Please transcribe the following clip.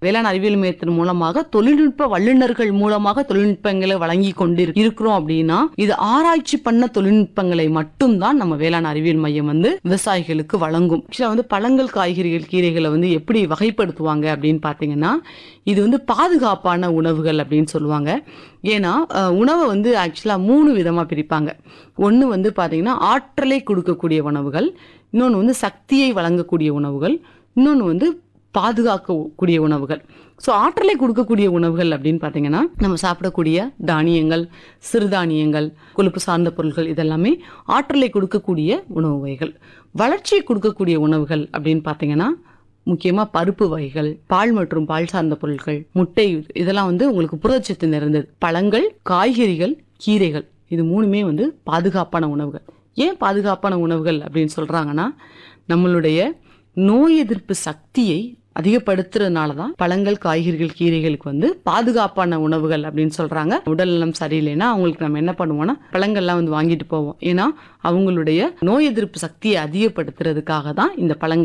வேளாண் அறிவியல் மையத்தின் மூலமாக தொழில்நுட்ப வல்லுநர்கள் மூலமாக தொழில்நுட்பங்களை வழங்கி கொண்டு இருக்கிறோம் அப்படின்னா இது ஆராய்ச்சி பண்ண தொழில்நுட்பங்களை மட்டும்தான் நம்ம வேளாண் அறிவியல் மையம் வந்து விவசாயிகளுக்கு வழங்கும் ஆக்சுவலா வந்து பழங்கள் காய்கறிகள் கீரைகளை வந்து எப்படி வகைப்படுத்துவாங்க அப்படின்னு பாத்தீங்கன்னா இது வந்து பாதுகாப்பான உணவுகள் அப்படின்னு சொல்லுவாங்க ஏன்னா அஹ், உணவை வந்து ஆக்சுவலா மூணு விதமா பிரிப்பாங்க ஒன்று வந்து பாத்தீங்கன்னா ஆற்றலை கொடுக்கக்கூடிய உணவுகள் இன்னொன்று வந்து சக்தியை வழங்கக்கூடிய உணவுகள் இன்னொன்று வந்து பாதுகாக்கக்கூடிய உணவுகள் ஸோ ஆற்றலை கொடுக்கக்கூடிய உணவுகள் அப்படின்னு பார்த்தீங்கன்னா நம்ம சாப்பிடக்கூடிய தானியங்கள் சிறுதானியங்கள் கொழுப்பு சார்ந்த பொருட்கள் இதெல்லாமே ஆற்றலை கொடுக்கக்கூடிய உணவு வகைகள் வளர்ச்சியை கொடுக்கக்கூடிய உணவுகள் அப்படின்னு பார்த்தீங்கன்னா முக்கியமாக பருப்பு வகைகள் பால் மற்றும் பால் சார்ந்த பொருட்கள் முட்டை இதெல்லாம் வந்து உங்களுக்கு புரதச்சத்து நிறைந்தது பழங்கள் காய்கறிகள் கீரைகள் இது மூணுமே வந்து பாதுகாப்பான உணவுகள் ஏன் பாதுகாப்பான உணவுகள் அப்படின்னு சொல்றாங்கன்னா நம்மளுடைய நோய் எதிர்ப்பு சக்தியை அதிகப்படுத்துறதுனால தான் பழங்கள் காய்கறிகள் கீரைகளுக்கு வந்து பாதுகாப்பான உணவுகள் அப்படின்னு சொல்றாங்க உடல் நலம் சரியில்லைன்னா அவங்களுக்கு நம்ம என்ன பண்ணுவோம்னா பழங்கள்லாம் வந்து வாங்கிட்டு போவோம் ஏன்னா அவங்களுடைய நோய் எதிர்ப்பு சக்தியை அதிகப்படுத்துறதுக்காக தான் இந்த பழங்கள்